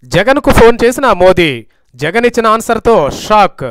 జగన్కు ఫోన్ చేసిన మోదీ జగన్ ఇచ్చిన ఆన్సర్తో షాక్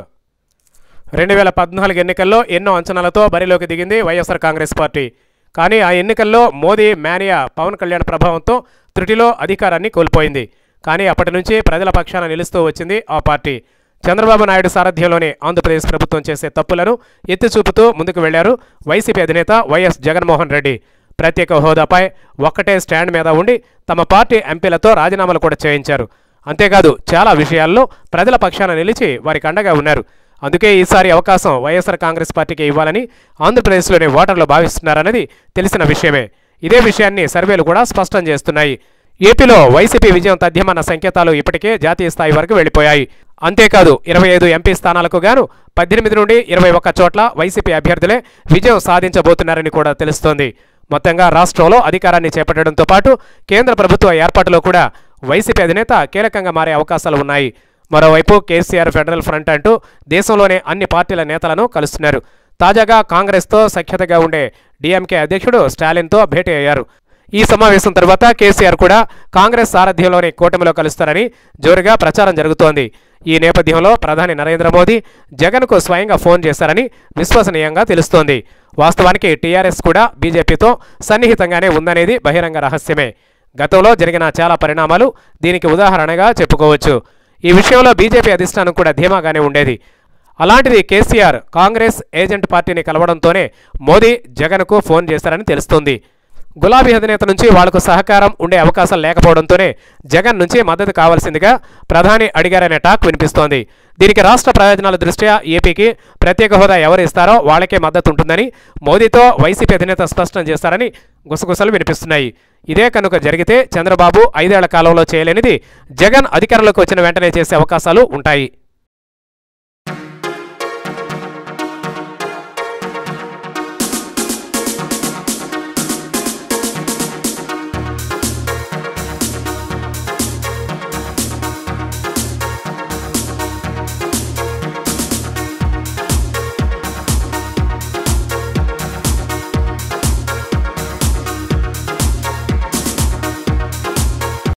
రెండు వేల పద్నాలుగు ఎన్నికల్లో ఎన్నో అంచనాలతో బరిలోకి దిగింది వైఎస్ఆర్ కాంగ్రెస్ పార్టీ కానీ ఆ ఎన్నికల్లో మోదీ మేనియా పవన్ కళ్యాణ్ ప్రభావంతో త్రుటిలో అధికారాన్ని కోల్పోయింది కానీ అప్పటి నుంచి ప్రజల పక్షాన నిలుస్తూ వచ్చింది ఆ పార్టీ చంద్రబాబు నాయుడు సారథ్యంలోని ఆంధ్రప్రదేశ్ ప్రభుత్వం చేసే తప్పులను ఎత్తి చూపుతూ ముందుకు వెళ్లారు వైసీపీ అధినేత వైఎస్ జగన్మోహన్ రెడ్డి ప్రత్యేక హోదాపై ఒక్కటే స్టాండ్ మీద ఉండి తమ పార్టీ ఎంపీలతో రాజీనామాలు కూడా చేయించారు అంతేకాదు చాలా విషయాల్లో ప్రజల పక్షాన నిలిచి వారికి అండగా ఉన్నారు అందుకే ఈసారి అవకాశం వైఎస్ఆర్ కాంగ్రెస్ పార్టీకి ఇవ్వాలని ఆంధ్రప్రదేశ్లోని ఓటర్లు భావిస్తున్నారన్నది తెలిసిన విషయమే ఇదే విషయాన్ని సర్వేలు కూడా స్పష్టం చేస్తున్నాయి ఏపీలో వైసీపీ విజయం తథ్యమన్న సంకేతాలు ఇప్పటికే జాతీయ స్థాయి వరకు వెళ్లిపోయాయి అంతేకాదు ఇరవై ఐదు ఎంపీ స్థానాలకు గాను పద్దెనిమిది నుండి ఇరవై ఒక్క చోట్ల వైసీపీ అభ్యర్థులే విజయం సాధించబోతున్నారని కూడా తెలుస్తోంది మొత్తంగా రాష్ట్రంలో అధికారాన్ని చేపట్టడంతో పాటు కేంద్ర ప్రభుత్వ ఏర్పాటులో కూడా వైసీపీ అధినేత కీలకంగా మారే అవకాశాలు ఉన్నాయి మరోవైపు కేసీఆర్ ఫెడరల్ ఫ్రంట్ అంటూ దేశంలోని అన్ని పార్టీల నేతలను కలుస్తున్నారు తాజాగా కాంగ్రెస్తో సఖ్యతగా ఉండే డీఎంకే అధ్యక్షుడు స్టాలిన్తో భేటీ అయ్యారు ఈ సమావేశం తర్వాత కేసీఆర్ కూడా కాంగ్రెస్ సారథ్యంలోని కూటమిలో కలుస్తారని జోరుగా ప్రచారం జరుగుతోంది ఈ నేపథ్యంలో ప్రధాని నరేంద్ర మోదీ జగన్కు స్వయంగా ఫోన్ చేశారని విశ్వసనీయంగా తెలుస్తోంది వాస్తవానికి టీఆర్ఎస్ కూడా బీజేపీతో సన్నిహితంగానే ఉందనేది బహిరంగ రహస్యమే గతంలో జరిగిన చాలా పరిణామాలు దీనికి ఉదాహరణగా చెప్పుకోవచ్చు ఈ విషయంలో బీజేపీ అధిష్టానం కూడా ధీమాగానే ఉండేది అలాంటిది కేసీఆర్ కాంగ్రెస్ ఏజెంట్ పార్టీని కలవడంతోనే మోదీ జగన్కు ఫోన్ చేశారని తెలుస్తోంది గులాబీ అధినేత నుంచి వాళ్లకు సహకారం ఉండే అవకాశం లేకపోవడంతోనే జగన్ నుంచి మద్దతు కావాల్సిందిగా ప్రధాని అడిగారనే టాక్ వినిపిస్తోంది దీనికి రాష్ట్ర ప్రయోజనాల దృష్ట్యా ఏపీకి ప్రత్యేక హోదా ఎవరు ఇస్తారో వాళ్ళకే మద్దతు ఉంటుందని మోదీతో వైసీపీ అధినేత స్పష్టం చేస్తారని గుసగుసలు వినిపిస్తున్నాయి ఇదే కనుక జరిగితే చంద్రబాబు ఐదేళ్ల కాలంలో చేయలేనిది జగన్ అధికారంలోకి వచ్చిన వెంటనే చేసే అవకాశాలు ఉంటాయి